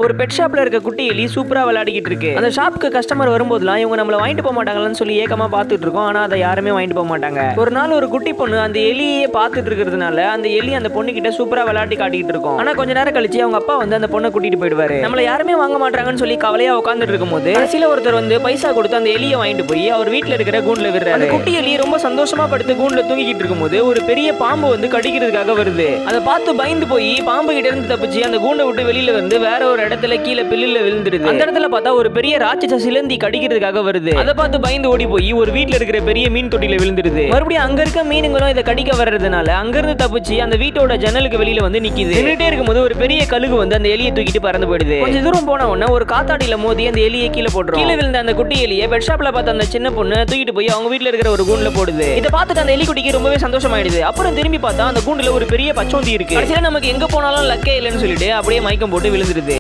ஒரு பெட் ஷாப்ல இருக்க குட்டி எலி சூப்பரா விளையாடிக்கிட்டு இருக்கு அந்த ஷாப்புக்கு கஸ்டமர் வரும்போதெல்லாம் இவங்க நம்மள வாங்கிட்டு போக மாட்டாங்களான்னு சொல்லி ஏக்கமா பார்த்துட்டு இருக்கோம் ஆனா அதை யாருமே வாங்கிட்டு போக மாட்டாங்க ஒரு நாள் ஒரு குட்டி பொண்ணு அந்த எலியே பார்த்துட்டு இருக்கிறதுனால அந்த எலி அந்த பொண்ணு கிட்ட சூப்பரா விளையாட்டி காட்டிட்டு இருக்கும் ஆனா கொஞ்ச நேரம் கழிச்சு அவங்க அப்பா வந்து அந்த பொண்ணை கூட்டிட்டு போயிடுவாரு நம்மள யாருமே வாங்க மாட்டாங்கன்னு சொல்லி கவலையா உட்காந்துட்டு இருக்கும்போது கடைசியில ஒருத்தர் வந்து பைசா கொடுத்து அந்த எலியை வாங்கிட்டு போய் அவர் வீட்ல இருக்கிற கூண்டுல விடுறாரு அந்த குட்டி எலி ரொம்ப சந்தோஷமா படுத்து கூண்டுல தூங்கிக்கிட்டு இருக்கும்போது ஒரு பெரிய பாம்பு வந்து கடிக்கிறதுக்காக வருது அதை பார்த்து பயந்து போய் பாம்பு கிட்ட இருந்து தப்பிச்சு அந்த கூண்டை விட்டு வெளியில வந்து வேற ஒரு இடத்துல கீழே பில்லுல விழுந்துருது அந்த இடத்துல பார்த்தா ஒரு பெரிய ராட்சச சிலந்தி கடிக்கிறதுக்காக வருது அதை பார்த்து பயந்து ஓடி போய் ஒரு வீட்ல இருக்கிற பெரிய மீன் தொட்டில விழுந்துருது மறுபடியும் அங்க இருக்க மீனுங்களும் இதை கடிக்க வர்றதுனால அங்க இருந்து தப்பிச்சு அந்த வீட்டோட ஜன்னலுக்கு வெளியில வந்து நிக்குது நின்னுட்டே இருக்கும்போது ஒரு பெரிய கழுகு வந்து அந்த எலியை தூக்கிட்டு பறந்து போயிடுது கொஞ்ச தூரம் போன உடனே ஒரு காத்தாடியில மோதி அந்த எலியை கீழே போட்டுரும் கீழே விழுந்த அந்த குட்டி எலியை பெட் ஷாப்ல பார்த்த அந்த சின்ன பொண்ணு தூக்கிட்டு போய் அவங்க வீட்ல இருக்கிற ஒரு கூண்டுல போடுது இதை பார்த்துட்டு அந்த எலி குட்டிக்கு ரொம்பவே சந்தோஷமாயிடுது அப்புறம் திரும்பி பார்த்தா அந்த கூண்டுல ஒரு பெரிய பச்சோந்தி இருக்கு கடைசியில நமக்கு எங்க போனாலும் லக்கே இல்லைன்னு சொல்லிட்டு அப்படியே மயக்கம் போட்டு விழுந்துருது